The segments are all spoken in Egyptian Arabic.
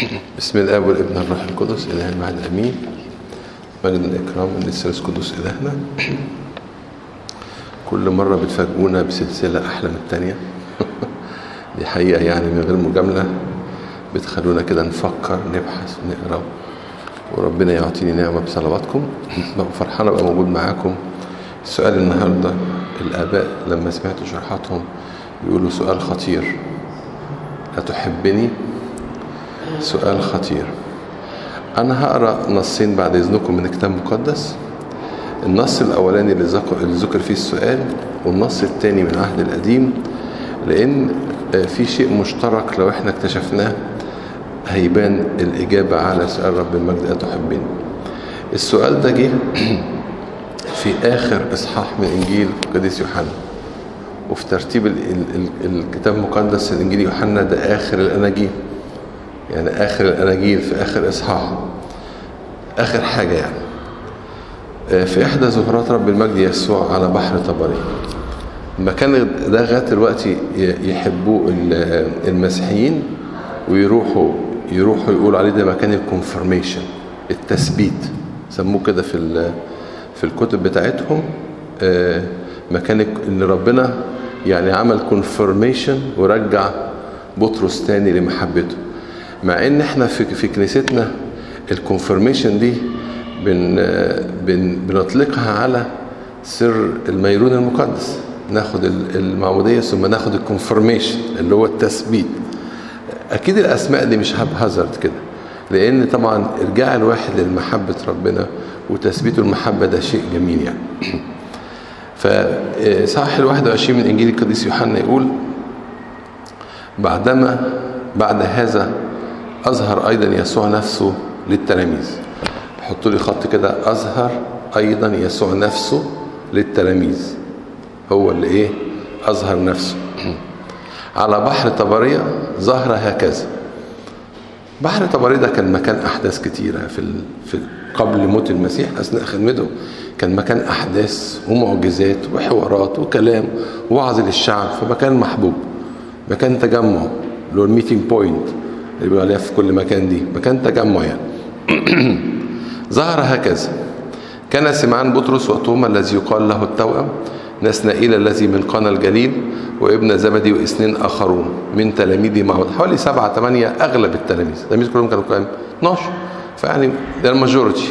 بسم الاب والابن والروح القدس اله المعد امين مجد الاكرام من الثالث قدس الهنا كل مره بتفاجئونا بسلسله احلى من الثانيه دي حقيقه يعني من غير مجامله بتخلونا كده نفكر نبحث ونقرا وربنا يعطيني نعمه بصلواتكم ببقى فرحان ابقى موجود معاكم السؤال النهارده الاباء لما سمعت شرحاتهم بيقولوا سؤال خطير أتحبني؟ سؤال خطير أنا هقرأ نصين بعد إذنكم من كتاب مقدس النص الأولاني اللي ذكر, اللي ذكر فيه السؤال والنص الثاني من العهد القديم لأن في شيء مشترك لو احنا اكتشفناه هيبان الإجابة على سؤال رب المجد أتحبني السؤال ده جه في آخر إصحاح من إنجيل قديس يوحنا وفي ترتيب ال ال ال الكتاب المقدس الانجيل يوحنا ده اخر الاناجيل يعني اخر الاناجيل في اخر اصحاح اخر حاجه يعني في احدى ظهورات رب المجد يسوع على بحر طبري المكان ده لغايه دلوقتي يحبوه المسيحيين ويروحوا يروحوا يقولوا عليه ده مكان الكونفرميشن التثبيت سموه كده في في الكتب بتاعتهم مكان ان ربنا يعني عمل كونفرميشن ورجع بطرس تاني لمحبته مع ان احنا في في كنيستنا الكونفرميشن دي بن بن بنطلقها على سر الميرون المقدس ناخد المعمودية ثم ناخد الكونفرميشن اللي هو التثبيت اكيد الاسماء دي مش هازارد كده لان طبعا ارجاع الواحد لمحبة ربنا وتثبيت المحبة ده شيء جميل يعني فصح ال 21 من انجيل القديس يوحنا يقول بعدما بعد هذا اظهر ايضا يسوع نفسه للتلاميذ حطوا لي خط كده اظهر ايضا يسوع نفسه للتلاميذ هو اللي ايه اظهر نفسه على بحر طبريه ظهر هكذا بحر طبريه ده كان مكان احداث كتيره في في قبل موت المسيح اثناء خدمته كان مكان احداث ومعجزات وحوارات وكلام ووعظ للشعب فمكان محبوب مكان تجمع اللي هو الميتنج بوينت اللي بيقولوا عليها في كل مكان دي مكان تجمع يعني ظهر هكذا كان سمعان بطرس وتوما الذي يقال له التوأم نسنائيل الذي من قنا الجليل وابن زبدي واثنين اخرون من تلاميذه معه حوالي سبعة ثمانية اغلب التلاميذ التلاميذ كلهم كانوا كام 12 فيعني ده الماجورتي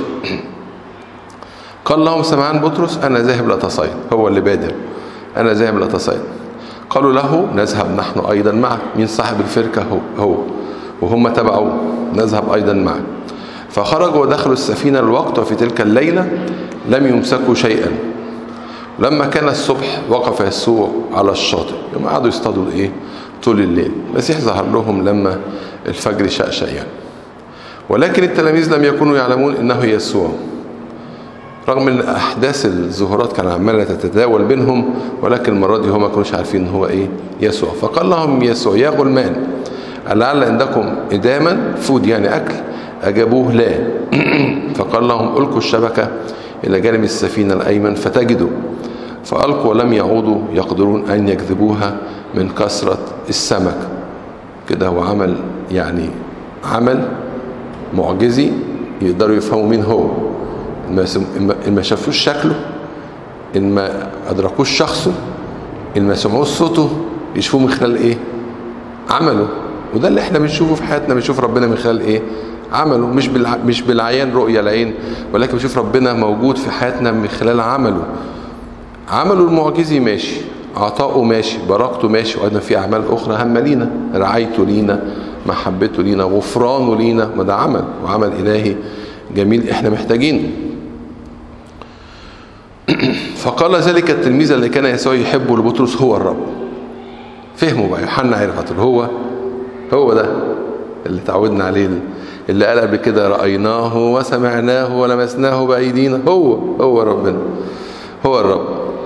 قال لهم سمعان بطرس انا ذاهب لاتصيد هو اللي بادر انا ذاهب لاتصيد قالوا له نذهب نحن ايضا معك مين صاحب الفرقه هو هو وهم تبعوه نذهب ايضا معك فخرجوا ودخلوا السفينه الوقت وفي تلك الليله لم يمسكوا شيئا لما كان الصبح وقف يسوع على الشاطئ يوم قعدوا يصطادوا الايه طول الليل المسيح ظهر لهم لما الفجر شقشق يعني ولكن التلاميذ لم يكونوا يعلمون انه يسوع رغم ان احداث الظهورات كان عماله تتداول بينهم ولكن المره دي هم ما كانوش عارفين هو ايه يسوع فقال لهم يسوع يا غلمان لعل عندكم اداما فود يعني اكل اجابوه لا فقال لهم القوا الشبكه الى جانب السفينه الايمن فتجدوا فالقوا ولم يعودوا يقدرون ان يجذبوها من كثره السمك كده هو عمل يعني عمل معجزي يقدروا يفهموا مين هو ان ما شافوش شكله ان ما ادركوش شخصه ان ما سمعوش صوته يشوفوه من خلال ايه عمله وده اللي احنا بنشوفه في حياتنا بنشوف ربنا من خلال ايه عمله مش بالع... مش بالعيان رؤية العين ولكن بنشوف ربنا موجود في حياتنا من خلال عمله عمله المعجزي ماشي عطاؤه ماشي بركته ماشي وايضا في اعمال اخرى هامه لينا رعايته لينا محبته لينا غفرانه لينا ما ده عمل وعمل الهي جميل احنا محتاجينه فقال ذلك التلميذ اللي كان يسوع يحبه لبطرس هو الرب فهموا بقى يوحنا عرفت هو هو ده اللي تعودنا عليه اللي قال قبل كده رأيناه وسمعناه ولمسناه بأيدينا هو هو ربنا هو الرب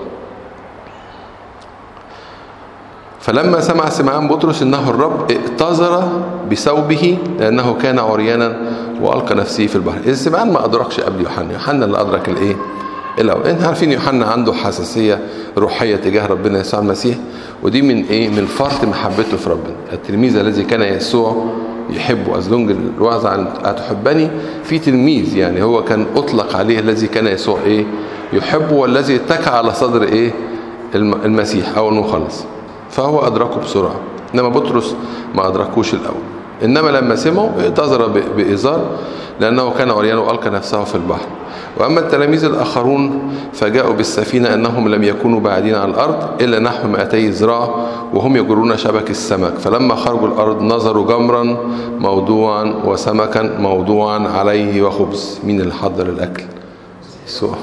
فلما سمع سمعان بطرس انه الرب ائتذر بثوبه لانه كان عريانا والقى نفسه في البحر اذا سمعان ما ادركش قبل يوحنا يوحنا اللي ادرك الايه الاول انت عارفين يوحنا عنده حساسيه روحيه تجاه ربنا يسوع المسيح ودي من ايه من فرط محبته في ربنا التلميذ الذي كان يسوع يحبه أزلونج الوعظ عن أتحبني في تلميذ يعني هو كان أطلق عليه الذي كان يسوع إيه يحبه والذي اتكى على صدر إيه المسيح أو المخلص فهو أدركه بسرعة إنما بطرس ما أدركوش الأول إنما لما سمعوا اعتذر بإزار لأنه كان عريان وألقى نفسه في البحر وأما التلاميذ الآخرون فجاءوا بالسفينة أنهم لم يكونوا بعيدين على الأرض إلا نحو 200 ذراع وهم يجرون شبك السمك فلما خرجوا الأرض نظروا جمرا موضوعا وسمكا موضوعا عليه وخبز مين اللي حضر الأكل يسوع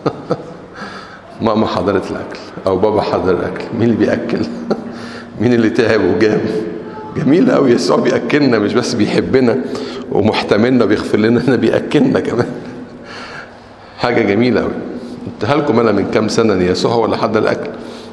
ماما حضرت الأكل أو بابا حضر الأكل مين اللي بيأكل مين اللي تعب وجاب جميل قوي يسوع بيأكلنا مش بس بيحبنا ومحتملنا بيغفر لنا احنا بيأكلنا كمان حاجة جميلة قوي قلتها لكم انا من كام سنة ان يسوع هو اللي حضر الاكل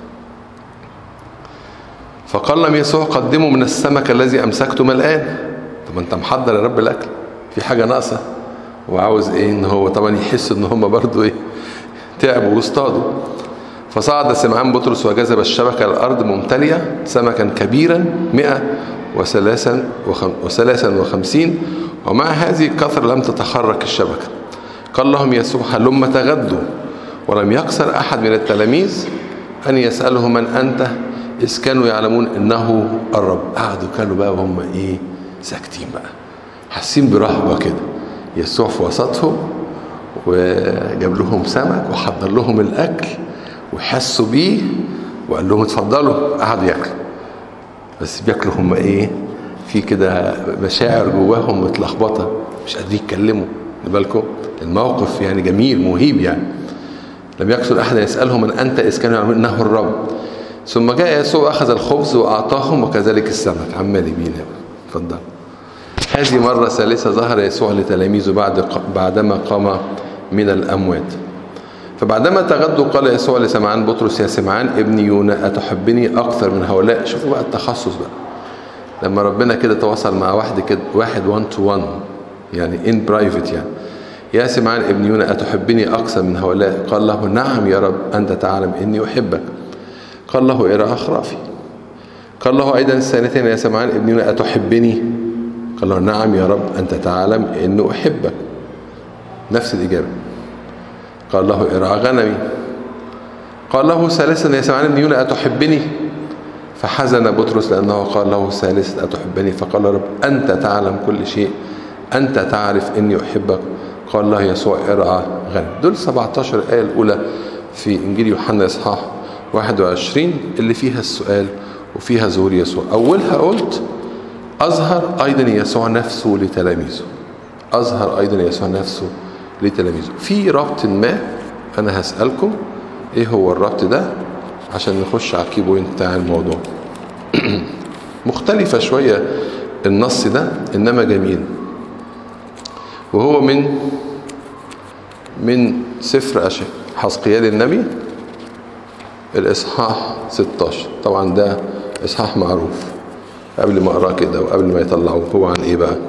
فقال لهم يسوع قدموا من السمك الذي امسكتم الان طب انت محضر يا رب الاكل في حاجة ناقصة وعاوز ايه ان هو طبعا يحس ان هم برضو ايه تعبوا واصطادوا فصعد سمعان بطرس وجذب الشبكة على الأرض ممتلئة سمكا كبيرا مئة وثلاثا وثلاثا وخمسين ومع هذه الكثرة لم تتحرك الشبكة قال لهم يسوع هلم تغدوا ولم يقصر أحد من التلاميذ أن يسأله من أنت إذ كانوا يعلمون إنه الرب قعدوا كانوا بقى وهم إيه ساكتين بقى حاسين برهبة كده يسوع في وسطهم وجاب لهم سمك وحضر لهم الأكل وحسوا بيه وقال لهم اتفضلوا قعدوا ياكلوا بس بياكلوا هم ايه في كده مشاعر جواهم متلخبطه مش قادرين يتكلموا بالكم الموقف يعني جميل مهيب يعني لم يكسر احد يسالهم من انت اذ كانوا يعلمون انه الرب ثم جاء يسوع اخذ الخبز واعطاهم وكذلك السمك عمال يبين اتفضل هذه مرة ثالثة ظهر يسوع لتلاميذه بعد بعدما قام من الأموات فبعدما تغدوا قال يسوع لسمعان بطرس يا سمعان ابن يونا أتحبني أكثر من هؤلاء شوفوا بقى التخصص بقى لما ربنا كده تواصل مع واحد كده واحد وان تو وان يعني ان برايفت يعني يا سمعان ابن يونا أتحبني أكثر من هؤلاء قال له نعم يا رب أنت تعلم إني أحبك قال له ارى أخرافي قال له أيضا الثانيتين يا سمعان ابن يونا أتحبني قال له نعم يا رب أنت تعلم إنه أحبك نفس الإجابة قال له ارعى غنمي قال له ثالثا يا سمعان بن يونا أتحبني فحزن بطرس لأنه قال له ثالثا أتحبني فقال رب أنت تعلم كل شيء أنت تعرف إني أحبك قال له يسوع ارعى غنم دول 17 الآية الأولى في إنجيل يوحنا إصحاح 21 اللي فيها السؤال وفيها ظهور يسوع أولها قلت أظهر أيضا يسوع نفسه لتلاميذه أظهر أيضا يسوع نفسه لتلاميذه في ربط ما أنا هسألكم إيه هو الربط ده عشان نخش على الكي بوينت بتاع الموضوع مختلفة شوية النص ده إنما جميل وهو من من سفر أشع حسقيال النبي الإصحاح 16 طبعا ده إصحاح معروف قبل ما أقراه كده وقبل ما يطلعوه هو عن إيه بقى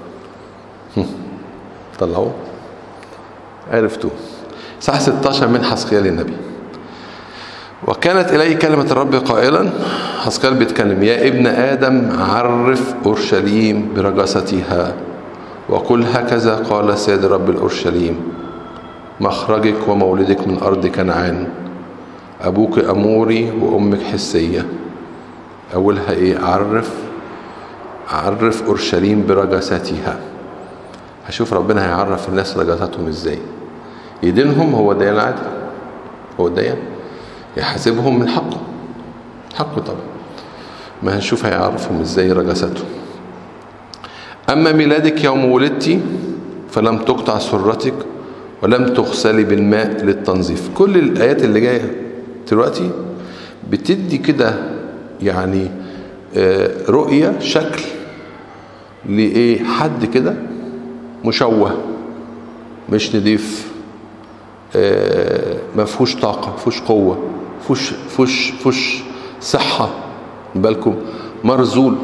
طلعوه عرفتوه صح 16 من حسقيال النبي وكانت إليه كلمة الرب قائلا حسقيال بيتكلم يا ابن آدم عرف أورشليم برجستها وقل هكذا قال سيد رب الأورشليم مخرجك ومولدك من أرض كنعان أبوك أموري وأمك حسية أولها إيه عرف عرف أورشليم برجستها هشوف ربنا هيعرف الناس رجستهم إزاي يدينهم هو ديان عادل هو ديان يحاسبهم من حقه حقه طبعا ما هنشوف هيعرفهم ازاي رجستهم أما ميلادك يوم ولدتي فلم تقطع سرتك ولم تغسلي بالماء للتنظيف كل الآيات اللي جاية دلوقتي بتدي كده يعني رؤية شكل لإيه حد كده مشوه مش نضيف ما فيهوش طاقة ما فيهوش قوة فيهوش فيهوش فيهوش صحة بالكم مرزول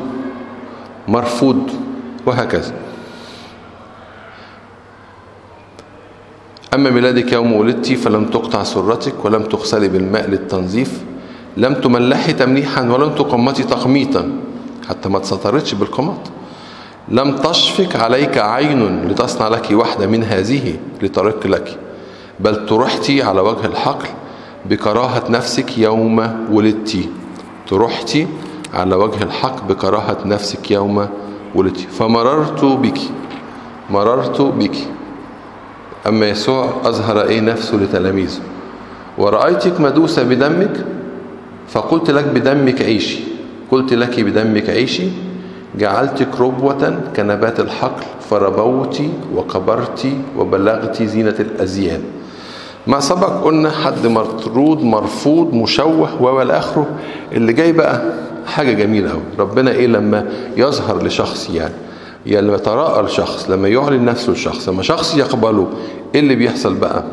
مرفوض وهكذا أما ميلادك يوم ولدتي فلم تقطع سرتك ولم تغسلي بالماء للتنظيف لم تملحي تمليحا ولم تقمتي تقميطا حتى ما تسطرتش بالقمط لم تشفق عليك عين لتصنع لك واحدة من هذه لطريق لك بل طرحتي على وجه الحقل بكراهة نفسك يوم ولدتي طرحتي على وجه الحق بكراهة نفسك يوم ولدتي فمررت بك مررت بك أما يسوع أظهر إيه نفسه لتلاميذه ورأيتك مدوسة بدمك فقلت لك بدمك عيشي قلت لك بدمك عيشي جعلتك ربوة كنبات الحقل فربوت وكبرت وبلغت زينة الأزيان ما سبق قلنا حد مطرود مرفوض مشوه والى اخره اللي جاي بقى حاجه جميله قوي ربنا ايه لما يظهر لشخص يعني يعني لما يتراءى لشخص لما يعلن نفسه لشخص لما شخص يقبله ايه اللي بيحصل بقى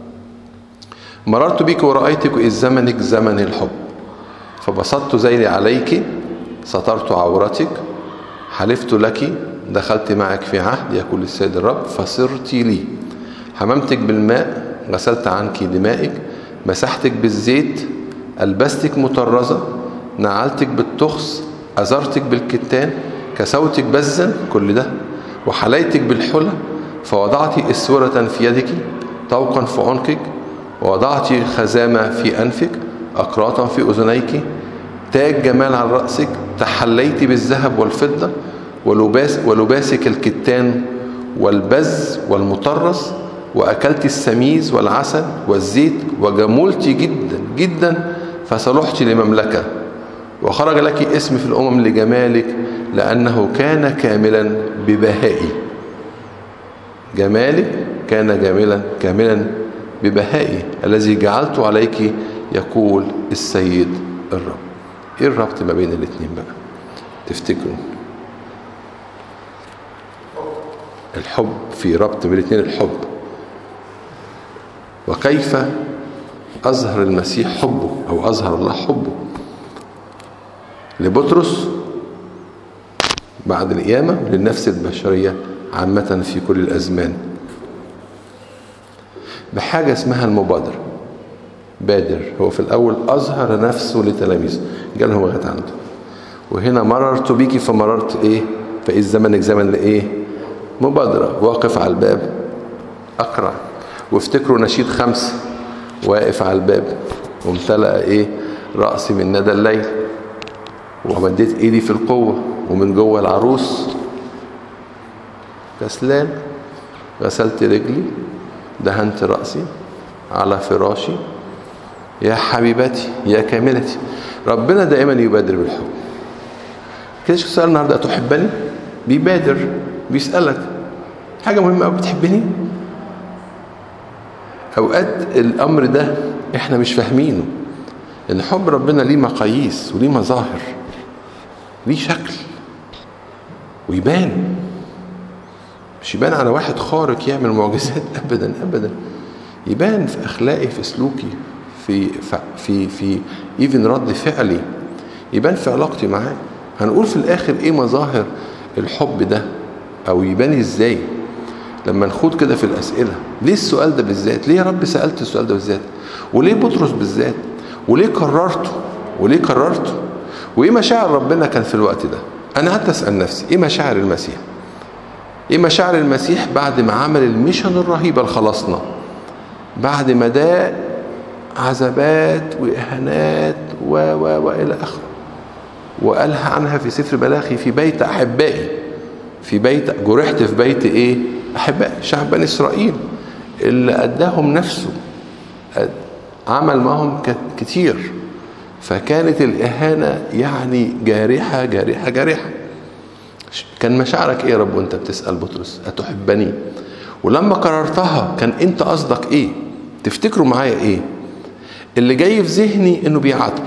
مررت بك ورأيتك إذ زمنك زمن الحب فبسطت ذيلي عليك سترت عورتك حلفت لك دخلت معك في عهد يقول السيد الرب فصرت لي حممتك بالماء غسلت عنك دمائك مسحتك بالزيت ألبستك مطرزة نعلتك بالتخس أزرتك بالكتان كسوتك بزا كل ده وحليتك بالحلى فوضعت إسورة في يدك طوقا في عنقك ووضعت خزامة في أنفك أقراطا في أذنيك تاج جمال على رأسك تحليت بالذهب والفضة ولباس ولباسك الكتان والبز والمطرز وأكلت السميز والعسل والزيت وجملت جدا جدا فصلحت لمملكة وخرج لك اسم في الأمم لجمالك لأنه كان كاملا ببهائي جمالك كان جاملا كاملا ببهائي الذي جعلت عليك يقول السيد الرب ايه الربط ما بين الاثنين بقى تفتكروا الحب في ربط بين الاثنين الحب وكيف أظهر المسيح حبه أو أظهر الله حبه لبطرس بعد القيامة للنفس البشرية عامة في كل الأزمان بحاجة اسمها المبادرة بادر هو في الأول أظهر نفسه لتلاميذه جالهم لغاية عنده وهنا مررت بيكي فمررت إيه فإذ زمنك زمن لإيه مبادرة واقف على الباب أقرأ وافتكروا نشيد خمسة واقف على الباب وامتلأ ايه رأسي من ندى الليل ومديت ايدي في القوة ومن جوه العروس كسلان غسلت رجلي دهنت رأسي على فراشي يا حبيبتي يا كاملتي ربنا دائما يبادر بالحب كده شو سأل النهارده أتحبني بيبادر بيسألك حاجة مهمة أوي بتحبني اوقات الامر ده احنا مش فاهمينه ان حب ربنا ليه مقاييس وليه مظاهر ليه شكل ويبان مش يبان على واحد خارق يعمل معجزات ابدا ابدا يبان في اخلاقي في سلوكي في في في ايفن رد فعلي يبان في علاقتي معاه هنقول في الاخر ايه مظاهر الحب ده او يبان ازاي لما نخوض كده في الأسئلة ليه السؤال ده بالذات ليه يا رب سألت السؤال ده بالذات وليه بطرس بالذات وليه قررته وليه قررته وايه مشاعر ربنا كان في الوقت ده انا قعدت اسال نفسي ايه مشاعر المسيح ايه مشاعر المسيح بعد ما عمل الميشن الرهيبه لخلاصنا بعد ما ده عذابات واهانات و و والى اخره وقالها عنها في سفر بلاخي في بيت احبائي في بيت جرحت في بيت ايه احبائي شعب بني اسرائيل اللي اداهم نفسه عمل معهم كتير فكانت الاهانه يعني جارحه جارحه جارحه كان مشاعرك ايه يا رب وانت بتسال بطرس اتحبني ولما قررتها كان انت قصدك ايه تفتكروا معايا ايه اللي جاي في ذهني انه بيعاتبه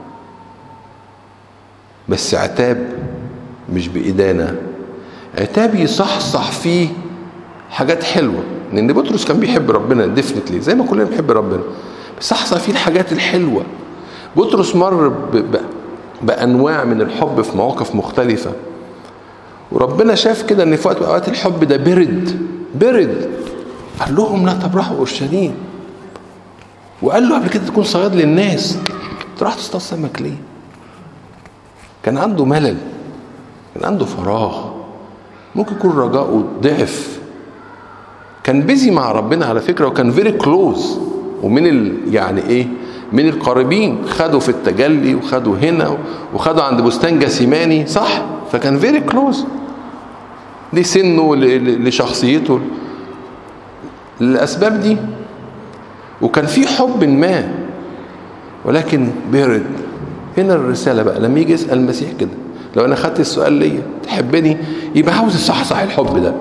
بس عتاب مش بإدانة عتاب يصحصح فيه حاجات حلوة لأن بطرس كان بيحب ربنا ديفنتلي زي ما كلنا بنحب ربنا بس صحصح فيه الحاجات الحلوة بطرس مر ب... ب... بأنواع من الحب في مواقف مختلفة وربنا شاف كده ان في وقت اوقات الحب ده برد برد قال لهم لا تبرحوا اورشليم وقال له قبل كده تكون صياد للناس تروح تصطاد سمك ليه كان عنده ملل كان عنده فراغ ممكن يكون رجاؤه ضعف كان بيزي مع ربنا على فكره وكان فيري كلوز ومن ال يعني ايه من القريبين خدوا في التجلي وخدوا هنا وخدوا عند بستان جاسيماني صح فكان فيري كلوز لسنه لشخصيته الاسباب دي وكان في حب ما ولكن بيرد هنا الرساله بقى لما يجي يسال المسيح كده لو انا خدت السؤال ليا تحبني يبقى عاوز يصحصح الحب ده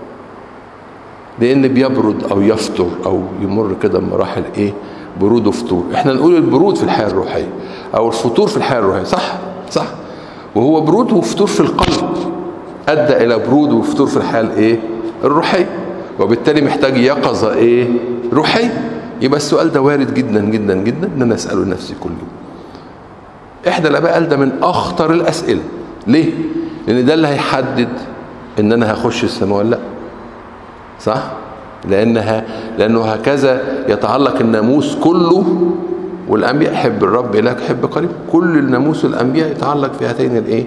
لان بيبرد او يفطر او يمر كده بمراحل ايه برود وفطور احنا نقول البرود في الحياه الروحيه او الفطور في الحياه الروحيه صح صح وهو برود وفطور في القلب ادى الى برود وفطور في الحياه الايه الروحيه وبالتالي محتاج يقظه ايه روحيه يبقى السؤال ده وارد جدا جدا جدا ان انا اساله لنفسي كل يوم احدى الاباء قال ده من اخطر الاسئله ليه لان ده اللي هيحدد ان انا هخش السماء ولا لا صح لانها لانه هكذا يتعلق الناموس كله والانبياء حب الرب الهك حب قريب كل الناموس الانبياء يتعلق في هاتين الايه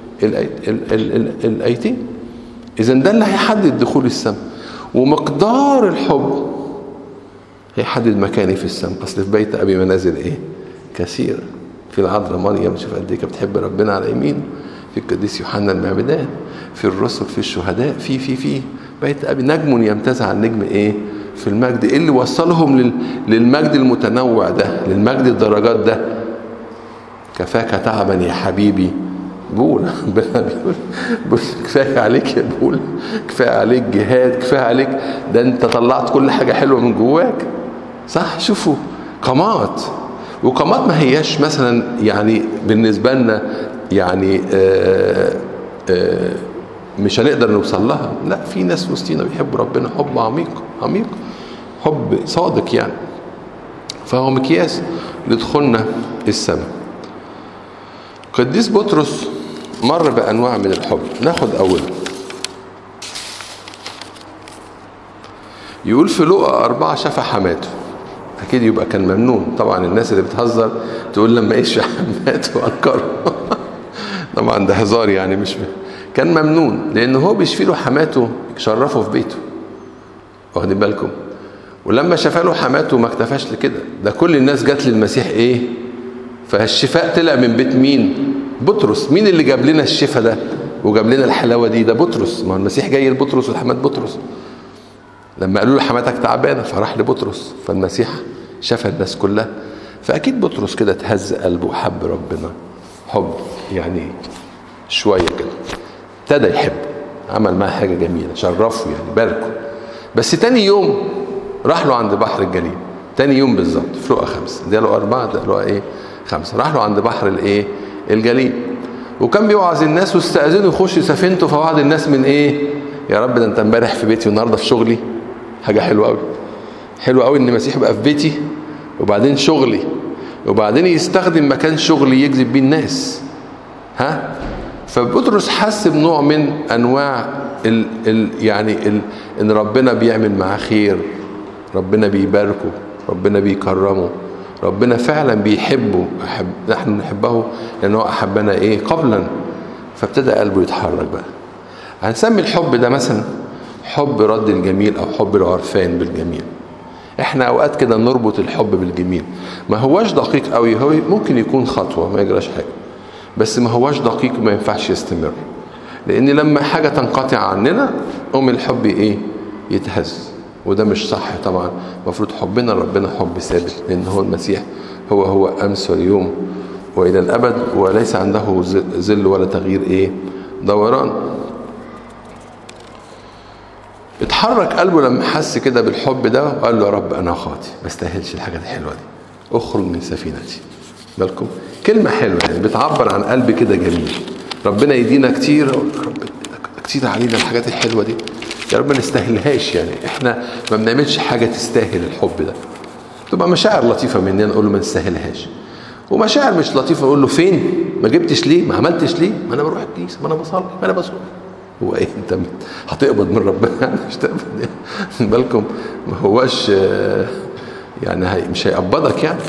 الايتين اذا ده اللي هيحدد دخول السماء ومقدار الحب هيحدد مكاني في السماء اصل في بيت ابي منازل ايه كثيره في العذراء مريم شوف قد ايه كانت بتحب ربنا على يمين في القديس يوحنا المعبدان في الرسل في الشهداء في في في بيت ابي نجم يمتاز عن نجم ايه في المجد ايه اللي وصلهم لل... للمجد المتنوع ده للمجد الدرجات ده كفاك تعبا يا حبيبي بقول بيقول كفايه عليك يا بقول كفايه عليك جهاد كفايه عليك ده انت طلعت كل حاجه حلوه من جواك صح شوفوا قامات وقامات ما هياش مثلا يعني بالنسبه لنا يعني آآ آآ مش هنقدر نوصل لها لا في ناس وسطينا بيحبوا ربنا حب عميق عميق حب صادق يعني فهو مقياس لدخولنا السماء قديس بطرس مر بانواع من الحب ناخد اول يقول في لقا أربعة شاف حماته أكيد يبقى كان ممنون طبعا الناس اللي بتهزر تقول لما إيش حماته وأنكره طبعا ده هزار يعني مش كان ممنون لأن هو بيشفي له حماته شرفه في بيته واخدين بالكم ولما شفى له حماته ما اكتفاش لكده ده كل الناس جت للمسيح ايه فالشفاء طلع من بيت مين بطرس مين اللي جاب لنا الشفاء ده وجاب لنا الحلاوه دي ده بطرس ما هو المسيح جاي لبطرس وحماد بطرس لما قالوا له حماتك تعبانه فراح لبطرس فالمسيح شفى الناس كلها فاكيد بطرس كده اتهز قلبه وحب ربنا حب يعني شويه كده ابتدى يحب عمل معاه حاجه جميله شرفه يعني باركه بس تاني يوم راح له عند بحر الجليل تاني يوم بالظبط في لقا خمسه ده له اربعه ده له ايه خمسه راح له عند بحر الايه الجليل وكان بيوعظ الناس واستاذنه يخش سفينته فوعد الناس من ايه يا رب ده انت امبارح في بيتي والنهارده في شغلي حاجه حلوه قوي حلوه قوي ان المسيح يبقى في بيتي وبعدين شغلي وبعدين يستخدم مكان شغلي يجذب بيه الناس ها فبطرس حس بنوع من انواع ال ال يعني ال ان ربنا بيعمل معاه خير ربنا بيباركه ربنا بيكرمه ربنا فعلا بيحبه أحب نحن نحبه لانه احبنا ايه قبلا فابتدى قلبه يتحرك بقى هنسمي الحب ده مثلا حب رد الجميل او حب العرفان بالجميل احنا اوقات كده نربط الحب بالجميل ما هواش دقيق قوي هو ممكن يكون خطوه ما يجراش حاجه بس ما هواش دقيق ما ينفعش يستمر لان لما حاجه تنقطع عننا قوم الحب ايه يتهز وده مش صح طبعا المفروض حبنا ربنا حب ثابت لان هو المسيح هو هو امس واليوم والى الابد وليس عنده ذل ولا تغيير ايه دوران اتحرك قلبه لما حس كده بالحب ده وقال له يا رب انا خاطي ما استاهلش الحاجات الحلوه دي اخرج من سفينتي بالكم كلمه حلوه يعني بتعبر عن قلب كده جميل ربنا يدينا كتير رب كتير علينا الحاجات الحلوه دي يا رب ما نستاهلهاش يعني احنا ما بنعملش حاجه تستاهل الحب ده تبقى مشاعر لطيفه مننا نقول له ما نستاهلهاش ومشاعر مش لطيفه نقول له فين ما جبتش ليه ما عملتش ليه ما انا بروح الكنيسه ما انا بصلي ما انا بصوم هو ايه انت هتقبض من ربنا يعني مش تقبض يعني بالكم ما هواش يعني هي مش هيقبضك يعني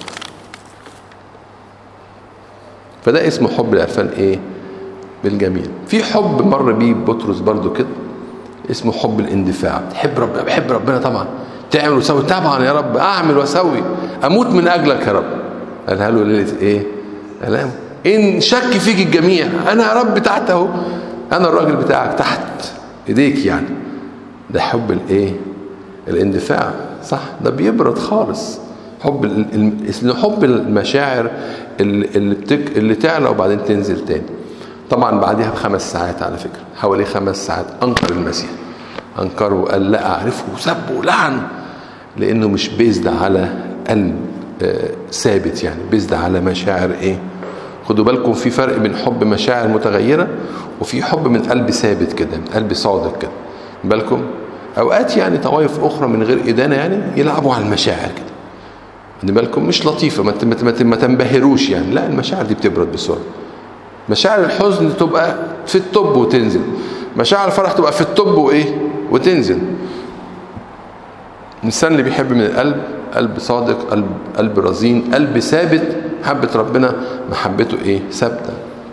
فده اسمه حب العرفان ايه بالجميل في حب مر بيه بطرس برضو كده اسمه حب الاندفاع تحب ربنا بحب ربنا طبعا تعمل وتسوي طبعا يا رب اعمل واسوي اموت من اجلك يا رب قالها له ليله ايه الام ان شك فيك الجميع انا يا رب تحت اهو انا الراجل بتاعك تحت ايديك يعني ده حب الايه الاندفاع صح ده بيبرد خالص حب ال... حب المشاعر اللي اللي, بتك... اللي تعلى وبعدين تنزل تاني طبعا بعدها بخمس ساعات على فكره حوالي خمس ساعات انكر المسيح انكره وقال لا اعرفه وسبه ولعن لانه مش بيزد على قلب ثابت يعني بيزد على مشاعر ايه خدوا بالكم في فرق بين حب مشاعر متغيره وفي حب من قلب ثابت كده من قلب صادق كده بالكم اوقات يعني طوائف اخرى من غير ادانه يعني يلعبوا على المشاعر كده خدوا بالكم مش لطيفه ما ما تنبهروش يعني لا المشاعر دي بتبرد بسرعه مشاعر الحزن تبقى في الطب وتنزل مشاعر الفرح تبقى في الطب وايه وتنزل الانسان اللي بيحب من القلب قلب صادق قلب قلب رزين قلب ثابت محبة ربنا محبته ايه ثابتة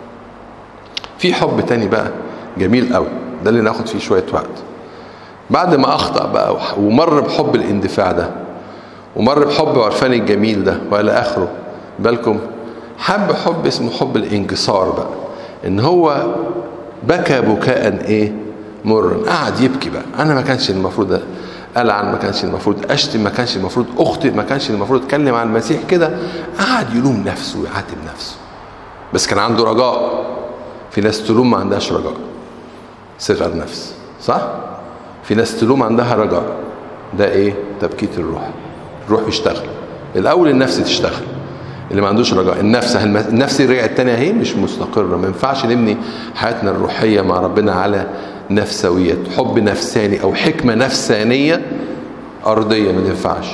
في حب تاني بقى جميل قوي ده اللي ناخد فيه شوية وقت بعد ما اخطأ بقى ومر بحب الاندفاع ده ومر بحب عرفان الجميل ده والى اخره بالكم حب حب اسمه حب الانكسار بقى ان هو بكى بكاء ايه مرا قعد يبكي بقى انا ما كانش المفروض ألعن ما كانش المفروض أشتم ما كانش المفروض أخطئ ما كانش المفروض أتكلم عن المسيح كده قعد يلوم نفسه ويعاتب نفسه بس كان عنده رجاء في ناس تلوم ما عندهاش رجاء صغر نفس صح؟ في ناس تلوم عندها رجاء ده ايه؟ تبكيت الروح الروح بيشتغل الأول النفس تشتغل اللي ما عندوش رجاء النفس النفس رجعت تانية اهي مش مستقرة ما ينفعش نبني حياتنا الروحية مع ربنا على نفسوية حب نفساني أو حكمة نفسانية أرضية ما تنفعش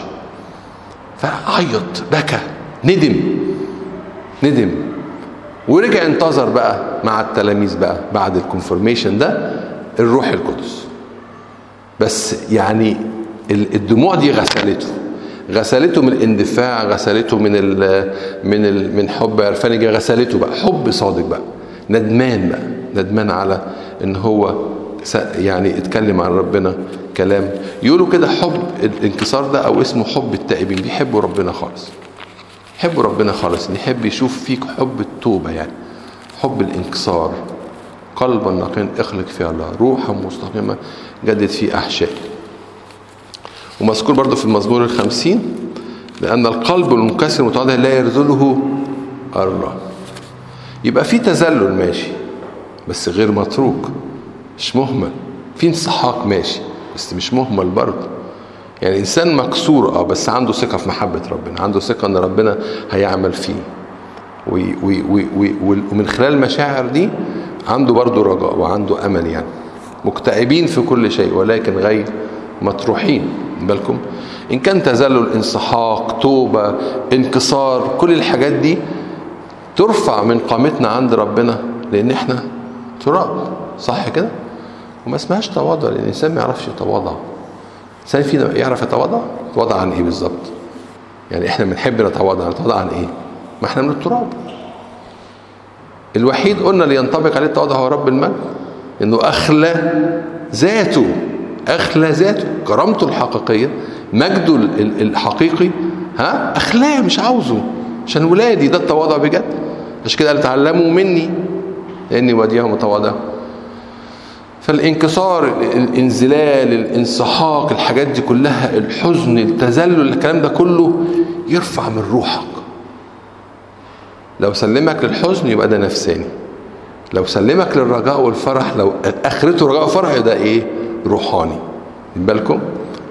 فعيط بكى ندم ندم ورجع انتظر بقى مع التلاميذ بقى بعد الكونفرميشن ده الروح القدس بس يعني الدموع دي غسلته غسلته من الاندفاع غسلته من ال من ال من حب عرفاني غسلته بقى حب صادق بقى ندمان بقى ندمان على ان هو يعني اتكلم عن ربنا كلام يقولوا كده حب الانكسار ده او اسمه حب التائبين بيحبوا ربنا خالص يحبوا ربنا خالص يحب يشوف فيك حب التوبة يعني حب الانكسار قلبا نقيا اخلق في الله روحا مستقيمة جدد في أحشائي ومذكور برضو في المزمور الخمسين لأن القلب المنكسر المتواضع لا يرذله الله يبقى في تذلل ماشي بس غير متروك مش مهمل في انسحاق ماشي بس مش مهمل برضه يعني انسان مكسور اه بس عنده ثقه في محبه ربنا عنده ثقه ان ربنا هيعمل فيه وي وي وي وي ومن خلال المشاعر دي عنده برضه رجاء وعنده امل يعني مكتئبين في كل شيء ولكن غير مطروحين بالكم ان كان تذلل انسحاق توبه انكسار كل الحاجات دي ترفع من قامتنا عند ربنا لان احنا تراب صح كده وما اسمهاش تواضع لان الانسان ما يعرفش يتواضع الانسان فينا يعرف يتواضع يتواضع عن ايه بالظبط يعني احنا بنحب نتواضع نتواضع عن ايه ما احنا من التراب الوحيد قلنا اللي ينطبق عليه التواضع هو رب المجد انه اخلى ذاته اخلى ذاته كرامته الحقيقيه مجده الحقيقي ها اخلاه مش عاوزه عشان ولادي ده التواضع بجد عشان كده قال تعلموا مني لاني وديها متواضع فالانكسار الانزلال الانسحاق الحاجات دي كلها الحزن التذلل الكلام ده كله يرفع من روحك لو سلمك للحزن يبقى ده نفساني لو سلمك للرجاء والفرح لو اخرته رجاء وفرح ده ايه روحاني بالكم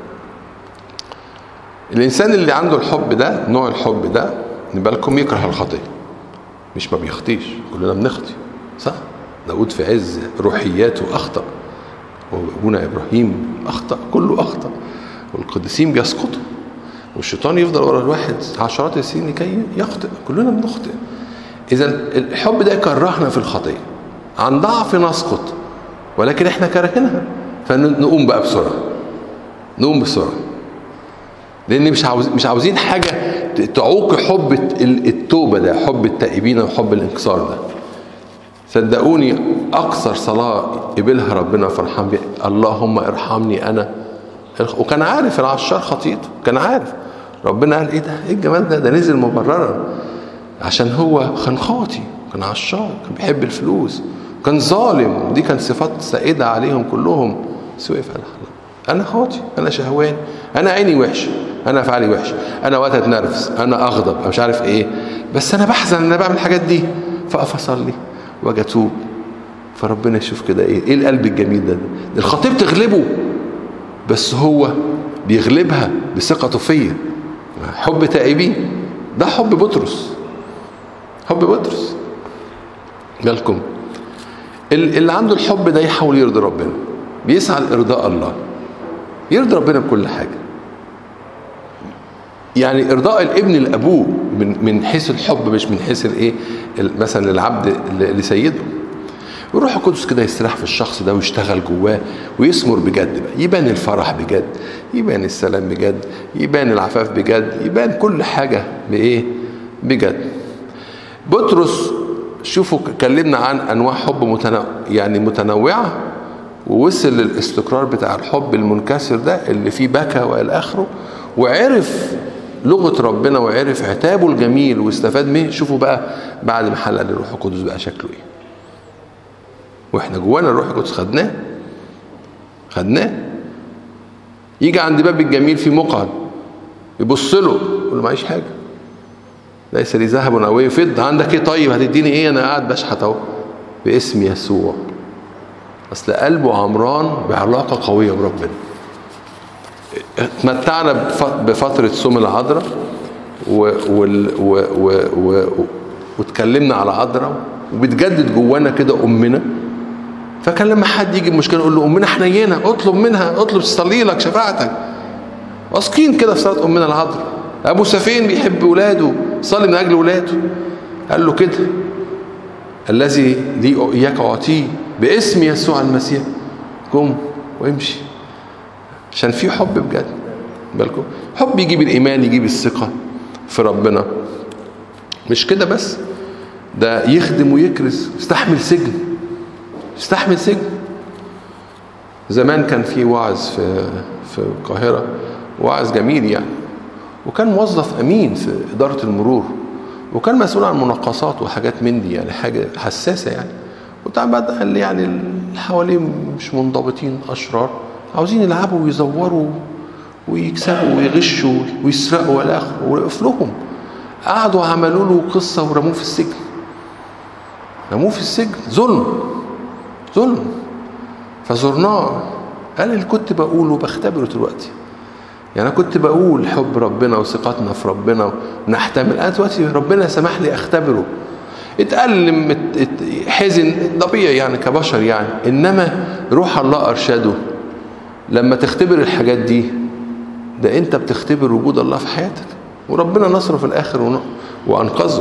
الانسان اللي عنده الحب ده نوع الحب ده بالكم يكره الخطيه مش ما بيخطيش كلنا بنخطي صح داود في عز روحياته اخطا وابونا ابراهيم اخطا كله اخطا والقديسين بيسقطوا والشيطان يفضل ورا الواحد عشرات السنين لكي يخطئ كلنا بنخطئ اذا الحب ده يكرهنا في الخطيه عن ضعف نسقط ولكن احنا كارهينها فنقوم بقى بسرعه نقوم بسرعه لان مش عاوز مش عاوزين حاجه تعوق حب التوبه ده حب التائبين وحب الانكسار ده صدقوني اكثر صلاه قبلها ربنا فرحان بيها اللهم ارحمني انا وكان عارف العشار خطيته كان عارف ربنا قال ايه ده ايه الجمال ده ده نزل مبررا عشان هو كان خاطي كان عشار كان بيحب الفلوس كان ظالم دي كان صفات سائده عليهم كلهم بس وقف قال انا خاطي انا شهوان انا عيني وحشه انا افعالي وحشه انا وقت اتنرفز انا اغضب انا مش عارف ايه بس انا بحزن ان انا بعمل الحاجات دي فاقف اصلي واجي اتوب فربنا يشوف كده ايه ايه القلب الجميل ده, ده الخطيب تغلبه بس هو بيغلبها بثقته فيا حب تائبين ده حب بطرس حب بطرس بالكم اللي عنده الحب ده يحاول يرضي ربنا بيسعى لارضاء الله يرضي ربنا بكل حاجه يعني ارضاء الابن لابوه من من حيث الحب مش من حيث الايه مثلا العبد لسيده والروح القدس كده يستراح في الشخص ده ويشتغل جواه ويثمر بجد بقى يبان الفرح بجد يبان السلام بجد يبان العفاف بجد يبان كل حاجة بإيه بجد بطرس شوفوا كلمنا عن أنواع حب متنوع يعني متنوعة ووصل للاستقرار بتاع الحب المنكسر ده اللي فيه بكى والى اخره وعرف لغه ربنا وعرف عتابه الجميل واستفاد منه شوفوا بقى بعد ما حلق للروح القدس بقى شكله ايه واحنا جوانا الروح القدس خدناه خدناه يجي عند باب الجميل في مقعد يبص له يقول له معيش حاجه ليس لي ذهب او ايه فضه عندك ايه طيب هتديني ايه انا قاعد بشحت اهو باسم يسوع اصل قلبه عمران بعلاقه قويه بربنا اتمتعنا بفتره صوم العذراء و... وال... و... و... و... واتكلمنا على عذراء وبتجدد جوانا كده امنا فكان لما حد يجي بمشكله يقول له امنا حنينه اطلب منها اطلب تصلي لك شفاعتك واثقين كده في صلاه امنا العذراء ابو سفين بيحب ولاده صلي من اجل ولاده قال له كده الذي لي اياك اعطيه باسم يسوع المسيح قم وامشي عشان في حب بجد بالكم حب يجيب الايمان يجيب الثقه في ربنا مش كده بس ده يخدم ويكرز يستحمل سجن يستحمل سجن زمان كان في واعظ في في القاهره واعظ جميل يعني وكان موظف امين في اداره المرور وكان مسؤول عن مناقصات وحاجات من دي يعني حاجه حساسه يعني وطبعا بعد قال لي يعني اللي حواليه مش منضبطين اشرار عاوزين يلعبوا ويزوروا ويكسبوا ويغشوا ويسرقوا والى اخره وقف لهم قعدوا عملوا له قصه ورموه في السجن رموه في السجن ظلم ظلم فزرناه قال اللي كنت بقوله بختبره دلوقتي يعني انا كنت بقول حب ربنا وثقتنا في ربنا ونحتمل انا دلوقتي ربنا سمح لي اختبره اتألم حزن طبيعي يعني كبشر يعني انما روح الله ارشده لما تختبر الحاجات دي ده انت بتختبر وجود الله في حياتك وربنا نصره في الاخر وانقذه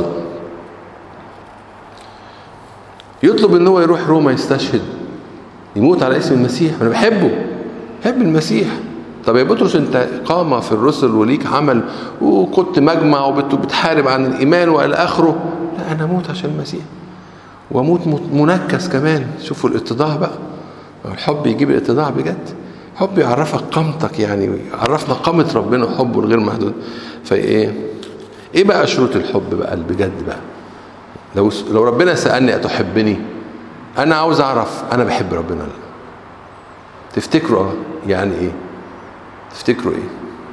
يطلب ان هو يروح روما يستشهد يموت على اسم المسيح انا بحبه بحب المسيح طب يا بطرس انت قامة في الرسل وليك عمل وكنت مجمع وبتحارب عن الايمان والى اخره لا انا اموت عشان المسيح واموت منكس كمان شوفوا الاتضاع بقى الحب يجيب الاتضاع بجد حب يعرفك قامتك يعني يعرفنا قامة ربنا وحبه الغير محدود فايه ايه بقى شروط الحب بقى بجد بقى لو لو ربنا سالني اتحبني انا عاوز اعرف انا بحب ربنا ولا تفتكروا يعني ايه تفتكروا ايه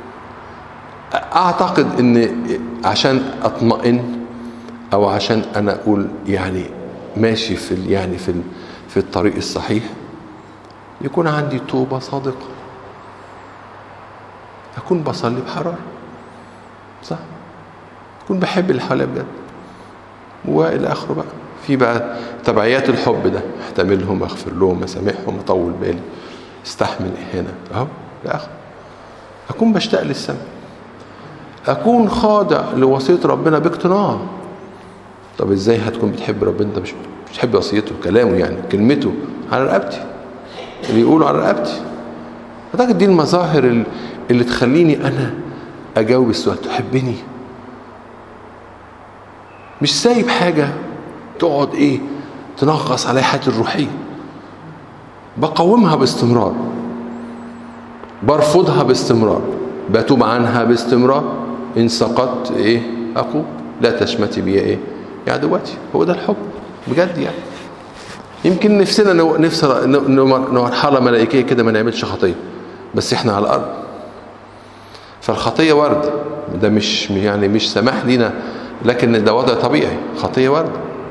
اعتقد ان عشان اطمئن او عشان انا اقول يعني ماشي في يعني في في الطريق الصحيح يكون عندي توبة صادقة أكون بصلي بحرارة صح أكون بحب اللي حواليا بجد وإلى آخره بقى في بقى تبعيات الحب ده احتملهم اغفر لهم اسامحهم اطول بالي استحمل هنا اهو لاخر اكون بشتاق للسماء اكون خاضع لوصيه ربنا باقتناع طب ازاي هتكون بتحب ربنا انت مش بتحب وصيته كلامه يعني كلمته على رقبتي اللي يقولوا على رقبتي اعتقد دي المظاهر ال- اللي تخليني انا اجاوب السؤال تحبني مش سايب حاجه تقعد ايه تنغص عليا حياتي الروحيه بقاومها باستمرار برفضها باستمرار بتوب عنها باستمرار ان سقطت ايه اقوم لا تشمتي بي ايه يا عدواتي هو ده الحب بجد يعني يمكن نفسنا نو- نفس ن- ن- مرحله ملائكيه كده ما نعملش خطيه بس احنا على الارض فالخطيه ورد ده مش يعني مش سماح لينا لكن ده وضع طبيعي خطيه ورد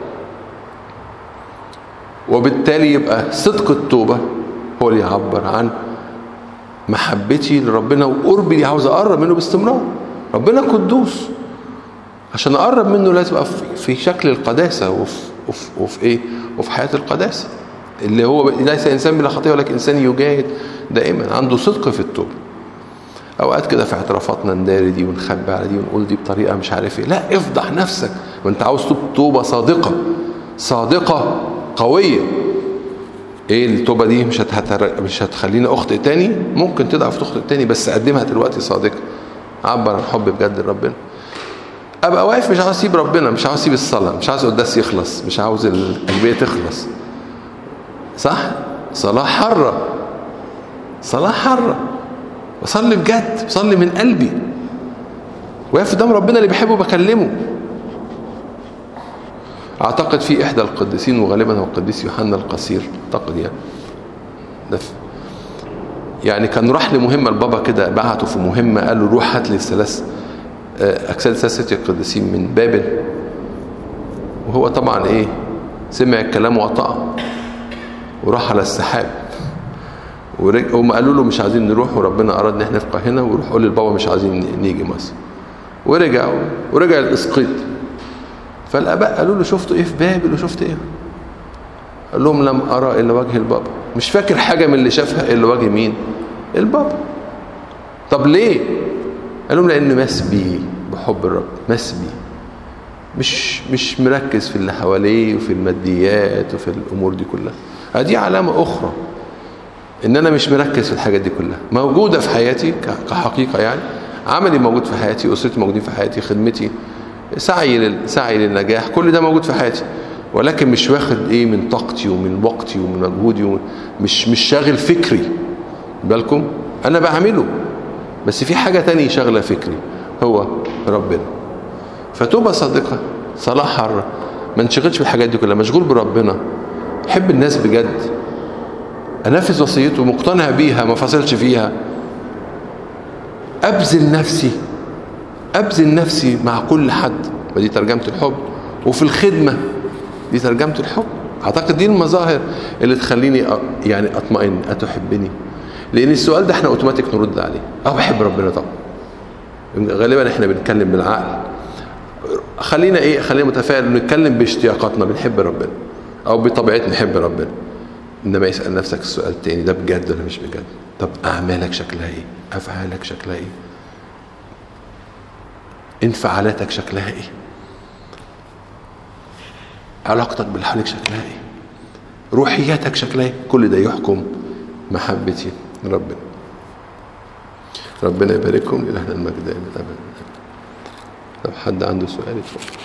وبالتالي يبقى صدق التوبه هو اللي يعبر عن محبتي لربنا وقربي اللي عاوز اقرب منه باستمرار ربنا قدوس عشان اقرب منه لازم ابقى في- في شكل القداسه وفي, وفي, وفي ايه وفي حياه القداسه اللي هو ليس انسان بلا خطيه ولكن انسان يجاهد دائما عنده صدق في التوبه اوقات كده في اعترافاتنا نداري دي ونخبي على دي ونقول دي بطريقه مش عارف ايه لا افضح نفسك وانت عاوز توب توبه صادقه صادقه قويه ايه التوبه دي مش هتهتر... مش هتخليني اخطئ تاني ممكن تضعف تخطئ تاني بس قدمها دلوقتي صادقه عبر عن حب بجد لربنا ابقى واقف مش عاوز اسيب ربنا مش عاوز اسيب الصلاه مش عاوز القداس يخلص مش عاوز القلبيه تخلص صح صلاه حره صلاه حره بصلي بجد بصلي من قلبي واقف قدام ربنا اللي بحبه بكلمه اعتقد في احدى القديسين وغالبا هو القديس يوحنا القصير اعتقد يعني ده في- يعني كان راح لمهمه البابا كده بعته في مهمه قال له روح هات لي الثلاث آه، اجساد ثلاثه القديسين من بابل وهو طبعا ايه سمع الكلام وقطعه وراح على السحاب ورج... هم قالوا له مش عايزين نروح وربنا اراد ان احنا نبقى هنا وروح قول للبابا مش عايزين نيجي مصر ورجع ورجع الاسقيط فالاباء قالوا له شفتوا ايه في بابل وشفت ايه قال لهم لم ارى الا وجه البابا مش فاكر حاجه من اللي شافها الا وجه مين البابا طب ليه قال لهم لان مسبي بحب الرب مسبي مش مش مركز في اللي حواليه وفي الماديات وفي الامور دي كلها دي علامه اخرى ان انا مش مركز في الحاجات دي كلها موجوده في حياتي ك- كحقيقه يعني عملي موجود في حياتي اسرتي موجودين في حياتي خدمتي سعي لل... سعي للنجاح كل ده موجود في حياتي ولكن مش واخد ايه من طاقتي ومن وقتي ومن مجهودي ومن... مش مش شاغل فكري بالكم انا بعمله بس في حاجه تانية شاغله فكري هو ربنا فتوبه صادقه صلاه حره ما انشغلش بالحاجات دي كلها مشغول بربنا حب الناس بجد انفذ وصيته مقتنع بيها ما فاصلش فيها ابذل نفسي ابذل نفسي مع كل حد ودي ترجمه الحب وفي الخدمه دي ترجمه الحب اعتقد دي المظاهر اللي تخليني أ- يعني اطمئن اتحبني لان السؤال ده احنا اوتوماتيك نرد عليه اه بحب ربنا طبعا غالبا احنا بنتكلم بالعقل خلينا ايه خلينا متفائل نتكلم باشتياقاتنا بنحب ربنا او بطبيعتنا نحب ربنا انما يسال نفسك السؤال التاني ده بجد ولا مش بجد طب اعمالك شكلها ايه افعالك شكلها ايه انفعالاتك شكلها ايه علاقتك باللي حواليك شكلها ايه روحياتك شكلها ايه كل ده يحكم محبتي ربنا ربنا يبارككم لإلهنا المجد دائما ابدا لو حد عنده سؤال يتفضل